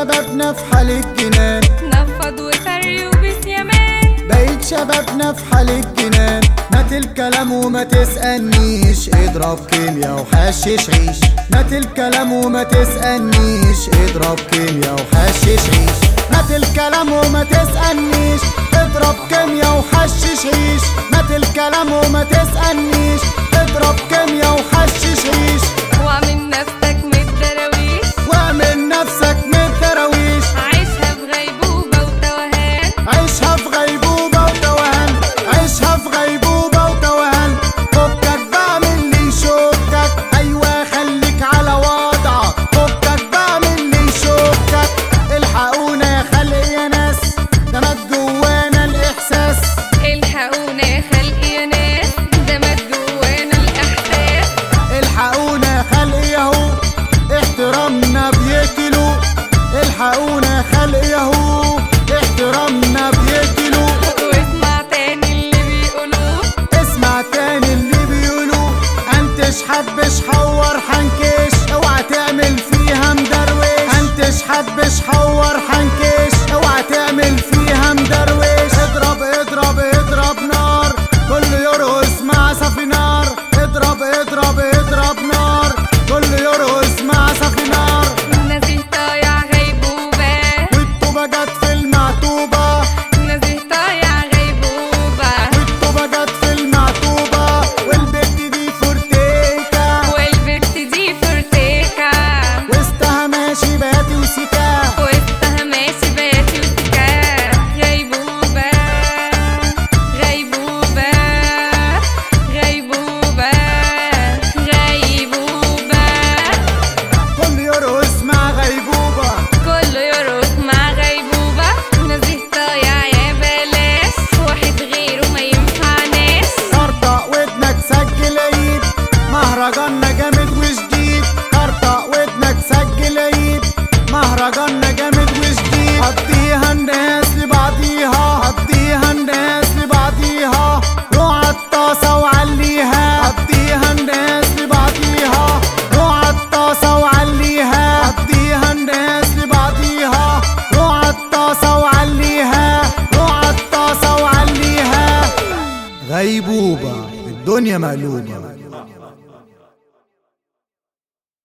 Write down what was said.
شبابنا في حال الجنان نفض وفري وبسيمان بقيت شبابنا في حال الجنان مات الكلام وما تسألنيش اضرب كيميا وحشش عيش مات الكلام وما تسألنيش اضرب كيميا وحشش عيش مات الكلام وما تسألنيش اضرب كيميا وحشش عيش مات الكلام وما تسألنيش اضرب كيميا وحشش عيش واعمل نفسك متدرويش واعمل نفسك من الدراويش عيشها في غيبوبة وتوهان عيشها في غيبوبة وتوهان عيشها في غيبوبة وتوهان فكك بقى من اللي يشوكك أيوة خليك على وضعك فكك بقى من اللي يشوكك الحقونا يا خلق يا ناس ده مات جوانا الإحساس الحقونا يا خلق يا ناس ده مات جوانا الإحساس الحقونا يا خلق يهو احترامنا بيقتلوا الحقونا يا خلق يهو احترامنا بيقتلوا واسمع تاني اللي بيقولوه اسمع تاني اللي بيقولوا انتش حبش حور حنكش اوعى تعمل فيها مدرويش انتش حبش حور حنكش اوعى تعمل فيها مدرويش اضرب اضرب اضرب نار كل يرقص مع صافي نار اضرب اضرب اضرب نار كل يرقص مع صافي نار نزيه طايع غيبوبة والطوبة جت في المعتوبة نزيه طايع غيبوبة والطوبة جت في المعتوبة والبت دي فورتيكا والبت دي فرتيكة وسطها ماشي باتي وسكا وسطها ماشي باتي وسكا غيبوبة غيبوبة غيبوبة غيبوبة كل يرقص مع غيبوبة كله يرقص مع غيبوبة نزيه طايع يا بلاش واحد غيره ما ينفعناش طرطق ودنك سجل عيد مهرجاننا جامد وجديد طرطق ودنك سجل عيد مهرجاننا جامد وجديد هديها الناس لبعضيها هديها الناس لبعضيها روح الطاسة وعليها هديها الناس لبعضيها روح الطاسة وعليها هديها الناس لبعضيها روح الطاسة وعليها روح الطاسة وعليها غيبوبة الدنيا مقلوبة